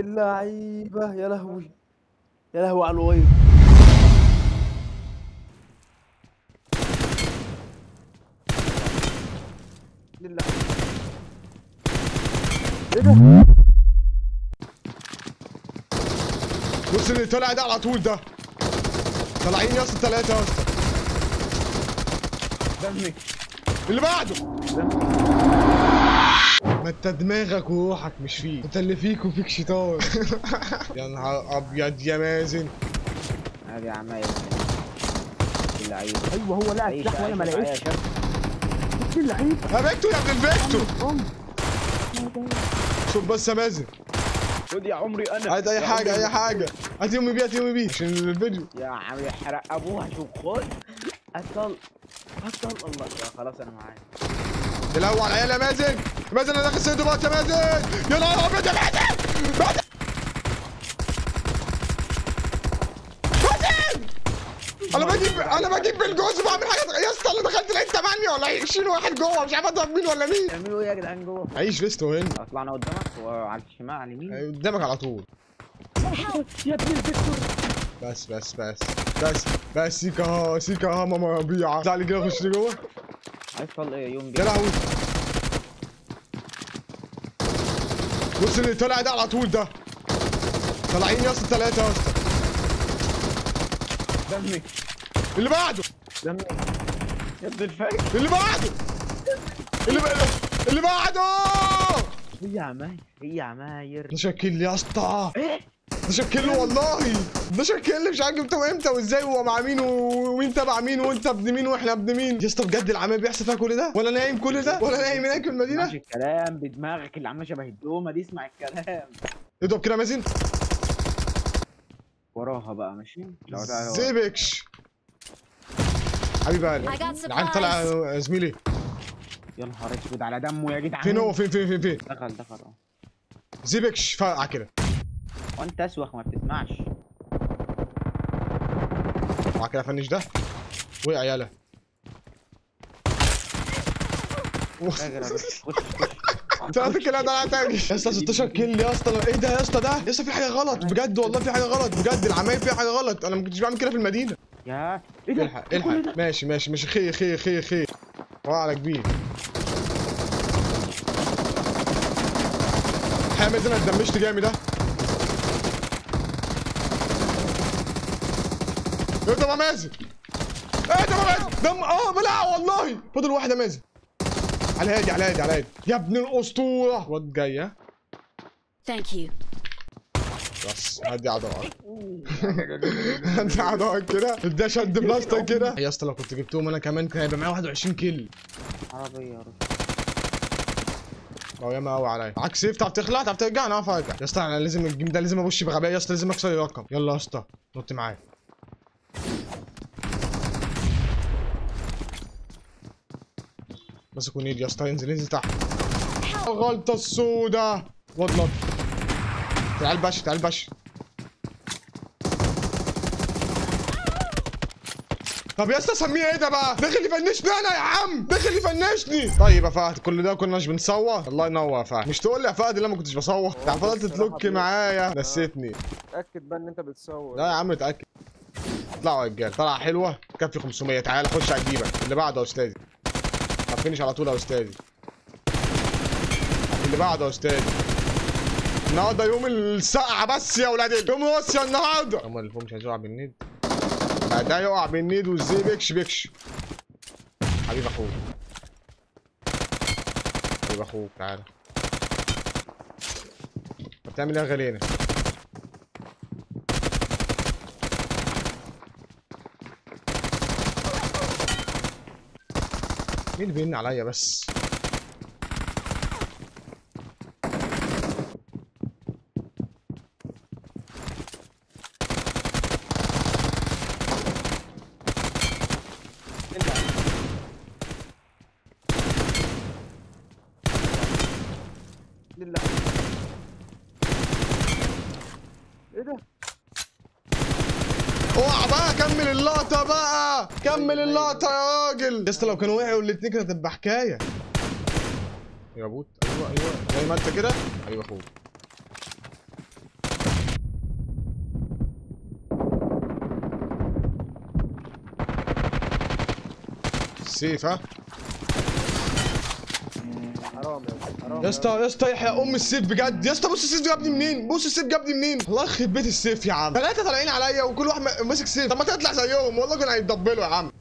اللعيبة يا لهوي يا لهوي على الوايب لله ايه ده؟ بص اللي طلع ده على طول ده طالعين يا اسطى ثلاثة يا اسطى دمي اللي بعده دمي ما انت دماغك وروحك مش فيه انت اللي فيك وفيك شيطان يا نهار ابيض يا مازن هذه يا عماية اللعيب ايوه هو لاعب عيش سلاح وانا ما عيش معايا يا لقيتش شاب شفت اللعيب يا فيكتور يا ابن الفيكتور شوف بس يا مازن خد يا عمري انا عايز اي يا حاجة عمري. اي حاجة هات يومي بيه هات يومي بيه عشان الفيديو يا عم يحرق ابوها شوف خد اصل اصل الله يا خلاص انا معاك تلهو على العيال يا مازن يا مازن انا داخل سيدو بقى يا مازن يا نهار ابيض يا مازن مازن مازن انا بجيب انا بجيب بالجوز وبعمل حاجات يا اسطى انا دخلت لقيت 8 ولا 20 واحد جوه مش عارف اضرب مين ولا مين تعملوا ايه يا جدعان جوه عيش فيستو هنا طلعنا قدامك وعلى الشمال على اليمين قدامك على طول يا ابن الفيكتور بس بس بس بس بس سيكا ها سيكا ها ماما ربيعه تعالى كده خش لي جوه عايز طلق ايه يوم يا جاي لهوي بص اللي طلع ده على طول ده طالعين يا اسطى ثلاثة يا اسطى دمي اللي بعده دمي يا ابن الفجر اللي بعده اللي بعده اللي بعده هي يا عماير هي يا عماير ده شكل لي يا اسطى ايه ده شكل له والله ده شكل لي مش عارف جبته امتى وازاي وهو مع مين و- ومين تبع مين وانت ابن مين واحنا ابن مين يا اسطى بجد العمال بيحصل فيها كل ده ولا نايم كل ده ولا نايم هناك في المدينه ماشي الكلام بدماغك اللي عامله شبه الدومه دي اسمع الكلام اضرب كده يا مازن وراها بقى ماشي لو ده هو. زيبكش حبيب I قلبي got العيال طلع supplies. يا زميلي يا نهار اسود على دمه يا جدعان فين هو فين فين فين فين دخل دخل اه زيبكش فرقع كده وانت اسوخ ما بتسمعش فرقع كده فنش ده وقع يالا اجري يا باشا. خش خش تعرف الكلام ده انا تاني يا اسطى 16 كيل يا اسطى ايه ده يا اسطى ده يا اسطى في حاجه غلط بجد والله في حاجه غلط بجد العمايل فيها حاجه غلط انا ما كنتش بعمل كده في المدينه يا ايه ده الحق الحق ماشي ماشي ماشي خير خير خير خير وقع على كبير حامد انا اتدمشت جامد ده ايه ده يا مازن ايه ده يا مازن دم اه بلع والله فاضل واحد يا مازن على هادي على هادي على هادي يا ابن الاسطوره واد جاي ها Thank you. بس هدي عضلات هدي عضلات كده اديها شد بلاستر كده يا اسطى لو كنت جبتهم انا كمان كان هيبقى معايا 21 كيل عربيه يا رب هو ياما قوي عليا معاك سيف تعرف تخلع تعرف ترجع انا اعرف ارجع يا اسطى انا لازم الجيم ده لازم ابش بغباء يا اسطى لازم اكسر الرقم يلا يا اسطى نط معايا مسك ونيد يا اسطى انزل انزل تحت الغلطه السوداء واد نط تعال باش تعال باش طب يا اسطى سميه ايه ده بقى؟ داخل يفنشني انا يا عم، داخل يفنشني. طيب يا فهد كل ده كناش بنصور؟ الله ينور يا فهد، مش تقول لي يا فهد اللي انا ما كنتش بصور؟ انت فضلت تلوك معايا نسيتني. اتاكد بقى ان انت بتصور لا يا عم اتاكد. اطلعوا يا رجاله، طلعه حلوه تكفي 500 تعالى خش على جيبك، اللي بعده يا استاذي. طب فينش على طول يا استاذي. اللي بعده يا استاذي. النهارده يوم السقعه بس يا ولاد يوم روسيا النهارده. هم اللي فوق مش هيقع بالنيد. لا ده يقع بالنيد وازاي بيكش بيكش. حبيب اخوك. حبيب اخوك تعالى. طب بتعمل ايه يا غالينا؟ مين اللي بيرن عليا بس؟ لله ايه ده اوعى بقى كمل اللقطة بقى كمل اللقطة يا راجل يا اسطى لو كانوا وقعوا الاتنين كانت هتبقى حكاية يا بوت ايوه ايوه زي ما انت كده ايوه اخوك السيف ها حرام يا اسطى حرام يا اسطى يا اسطى يحيى ام السيف بجد يا اسطى بص السيف جابني منين بص السيف جابني منين الله يخرب بيت السيف يا عم ثلاثه طالعين عليا وكل واحد م- ماسك سيف طب ما تطلع زيهم والله كانوا هيتدبلوا يا عم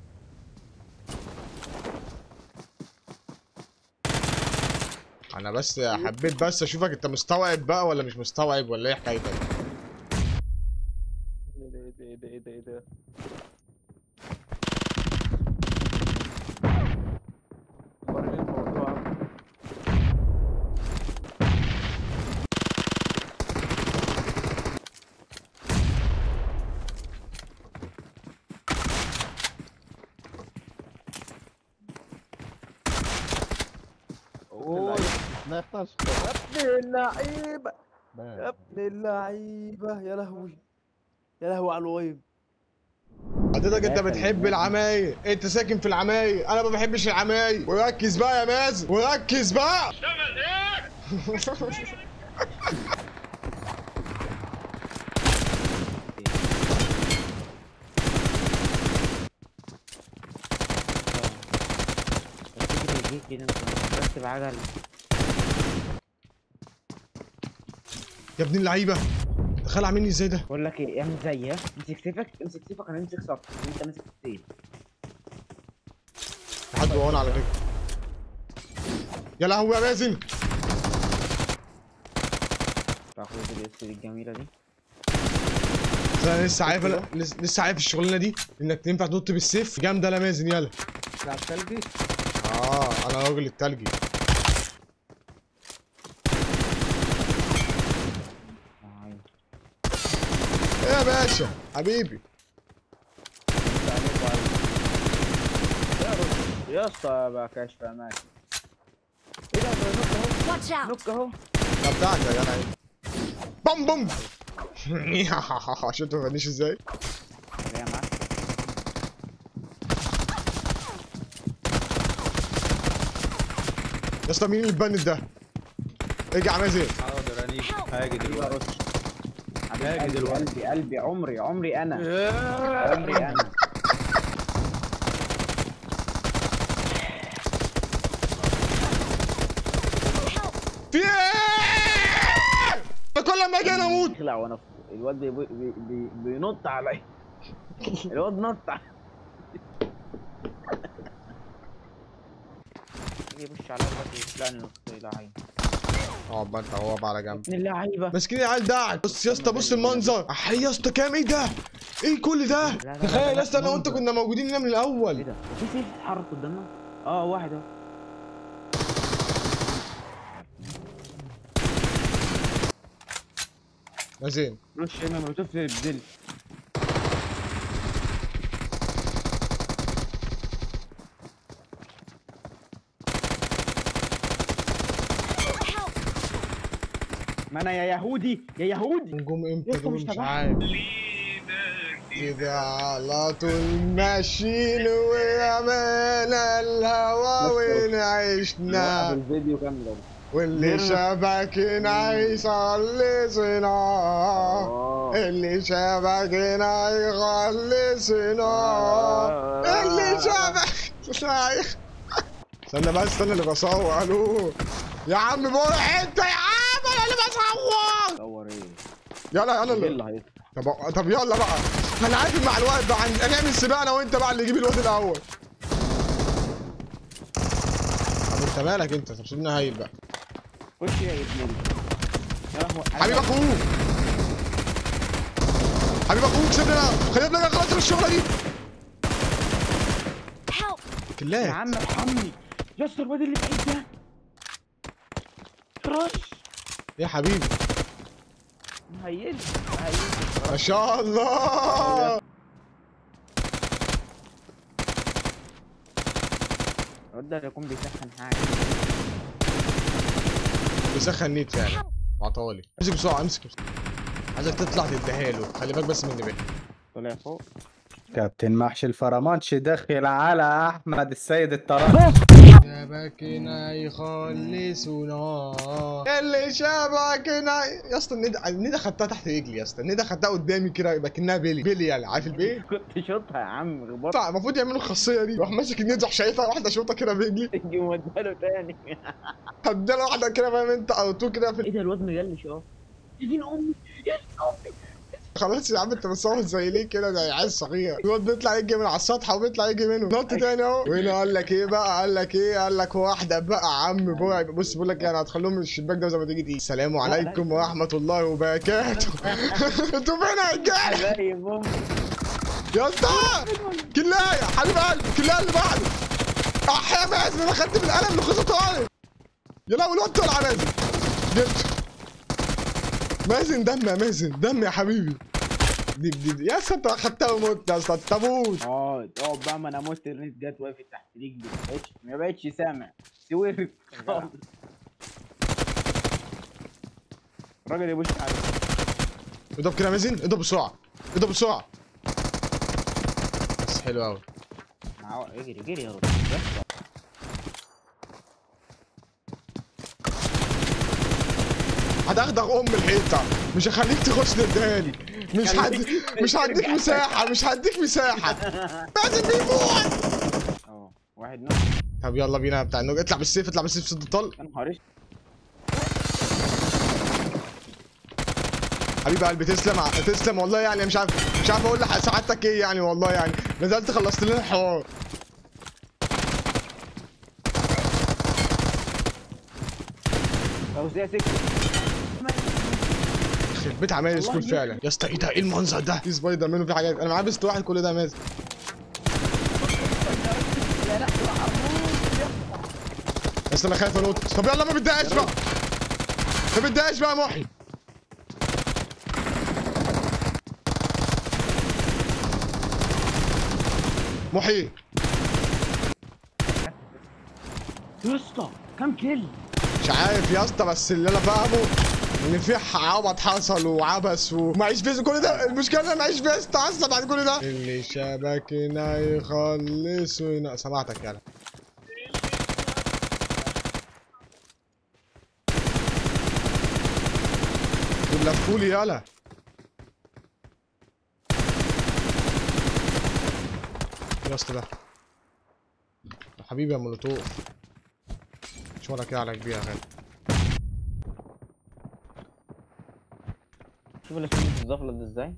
انا بس حبيت بس اشوفك انت مستوعب بقى ولا مش مستوعب ولا ايه حكايتك ايه ده ايه ده ايه ده ايه ده وريني الموضوع اوه يا ابن اللعيبه يا ابن اللعيبه يا لهوي يا لهوي على الويب حضرتك انت يا بتحب العماير انت ساكن في العماير انا ما بحبش العماير وركز بقى يا مازن وركز بقى تفتكر يجيك كده انت بس بعجل يا ابن اللعيبه خلع مني ازاي ده بقول لك ايه اعمل زيي ها امسك سيفك امسك سيفك انا امسك صفك وانت ماسك السيف في حد ورانا على فكره يا لهوي يا مازن تاخد الاس دي الجميله دي بس انا لسه عارف انا لسه لسه عارف الشغلانه دي انك تنفع تنط بالسيف جامده يا مازن يلا بتاع التلجي اه انا راجل التلجي آه، أيوة. ايه يا باشا حبيبي انت عليك وعليك. يا رجل يا اسطى بقى كشف امان ايه ده ده نوك اهو Watch out! نوك اهو طب بتاعك يا جدع بوم بوم شفتوا ما غنيش ازاي جاي معاك يا اسطى مين اللي اتبند ده ارجع يا مازن حاضر انا هاجي ايه دلوقتي رش حبيب هاجي قلبي دلوقتي. قلبي قلبي عمري عمري انا عمري انا في ايه أنا كل ما اجي انا اموت اخلع وانا فوق. الواد بي بي بي بينط عليا الواد نط عليا يجي يخش على الواد يسلقني نص لا عين اقعد بقى انت هو بقى على جنب ابن اللعيبه ماسكين العيال دعك بص يا اسطى بص المنظر احي يا اسطى كام ايه ده ايه كل ده لا، لا، لا، تخيل لا، يا اسطى انا وانت منظر. كنا موجودين هنا من ايه الاول ده في سيف اتحرك قدامنا اه واحد اهو يا زين رش هنا مولوتوف في الدل ما انا يا يهودي يا يهودي نجوم امتى يا اسطى دول مش مش تبعهم. عارف كده على طول ماشيين وياما الهوا وين عشنا الفيديو كامل واللي شبكنا يخلصنا اه اللي شبكنا يخلصنا اللي شبكنا يخ- استنى بس استنى اللي بصور الو يا عم بروح انت يا عم انا اللي بصور دور ايه يلا يلا ايه يلا اللي هيطلع طب طب يلا بقى انا عارف مع الوقت بقى هن- هنعمل سباق انا وانت بقى اللي يجيب الواد الاول طب انت مالك انت طب سيبنا هايل بقى خش يا ابن ال- يا لهوي حبيب اخوك حبيب اخوك سيبنا خلينا نخلص من الشغله دي Help! يا كلاه عم ارحمني يا اسطى الواد اللي بعيد ده رش يا حبيبي مهيل مهيل ما شاء الله الواد ده يكون بيسخن حاجه بيسخن نيت فعلا وعطالي امسك بسرعه امسك بسرعه عايزك تطلع تديها له خلي بالك بس من اللي بيه طلع فوق كابتن محشي الفرمانش داخل على احمد السيد الطرابي شبكنا يخلصونا اللي شبكنا يا اسطى الندى الندى خدتها تحت رجلي يا اسطى الندى خدتها قدامي كده يبقى كانها بيلي بيلي يعني عارف البيلي كنت شوطها يا عم غبار طبعا المفروض يعملوا الخاصيه دي يروح ماسك الندى راح شايطها واحده شوطه كده برجلي تيجي موداله تاني هديله واحده كده فاهم انت او تو كده في ايه ده الواد مجلش اه يا دين امي يا دين امي خلاص يا عم انت بتصور زي ليه كده ده عيل صغير الواد بيطلع يجي من على السطح وبيطلع يجي منه نط تاني اهو وهنا قال لك ايه بقى قال لك ايه قال لك واحده بقى يا عم بوعي بص بقول لك انا هدخلهم من الشباك ده زي ما تيجي تيجي السلام عليكم ورحمه الله وبركاته انتوا فين يا رجاله حبايب امي يا اسطى كلايه حبيب قلبي كلايه اللي بعده اح يا مازن انا خدت بالقلم لخصه طارق يا لهوي الواد طلع مازن جبته مازن دم يا مازن دم يا حبيبي دي دي دي يا اسطى انت خدتها ومت يا اسطى انت تموت اه اقعد بقى ما انا موت النت جت وقفت تحت رجلي ما بقتش ما بقتش سامع سويت خالص الراجل يبوش عليك اضرب كده يا مازن اضرب بسرعه اضرب بسرعه بس حلو قوي معاه اجري اجري يا رب هدغدغ ام الحيطه مش هخليك تخش تداني مش هد... مش هديك مساحه مش هديك مساحه مازن بيموت اه واحد نص طب يلا بينا يا بتاع النوج اطلع بالسيف اطلع بالسيف سد الطلق يا نهار اسود حبيب قلبي تسلم ع- تسلم والله يعني مش عارف مش عارف اقول لح- سعادتك ايه يعني والله يعني نزلت خلصت لنا الحوار توزيع سكه يخرب بيت عمال سكول والله فعلا يا اسطى ايه ده ايه المنظر ده في سبايدر مان وفي حاجات انا معايا بيست واحد كل ده مازن بس انا خايف انط طب يلا ما بتضايقش بقى ما بتضايقش بقى يا محي محي يا اسطى كام كيل مش عارف يا اسطى بس اللي انا فاهمه ان في عبط حصل وعبس ومعيش فيست كل ده المشكله ان انا معيش فيست اصلا بعد كل ده اللي شبكنا يخلصنا سمعتك يلا دول لفولي يلا يا اسطى ده حبيبي يا مولوتوف مش ولا كده على كبير يا غالي شوف الاسود الزفلة ده ازاي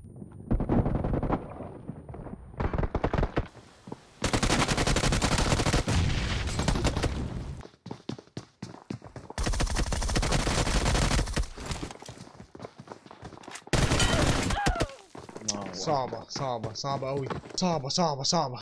صعبة صعبة صعبة أوي صعبة صعبة صعبة